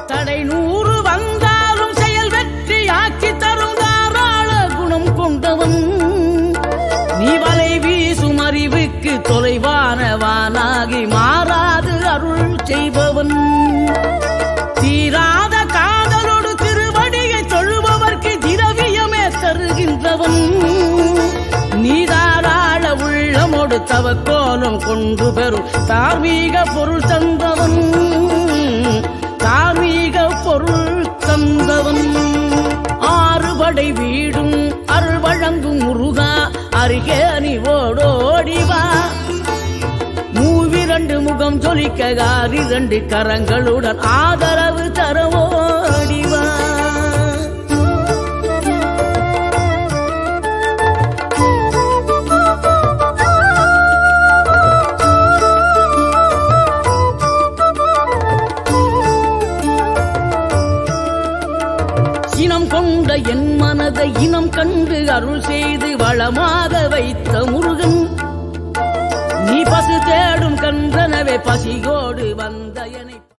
தடை நூறு வந்தாலும் செயல் வெற்றி ஆக்கி தரும் தாராள குணம் கொண்டவன் நீ வலை வீசும் அறிவுக்கு தொலைவான வானாகி மாறாது அருள் செய்பவன் தீராத காதலோடு திருவடியை தொழுபவர்க்கு திரவியமே தருகின்றவன் நீதாராள உள்ளமோடு தவக்கோலம் கொண்டு பெறும் தார்மீக பொருள் தந்தவன் தார்மீக பொருள் தந்தவன் ஆறுபடை வீடும் அருள் வழங்கும் முருகா அருகே நீ ஓடோடிவா மூவிரண்டு முகம் ஜொலிக்க இரண்டு கரங்களுடன் ஆதரவு தர ஓடிவா சினம் கொண்ட என் மனதை இனம் கண்டு அருள் செய்து வளமாக வைத்த முருகன் நீ பசு தேடும் கன்றனவே பசியோடு வந்த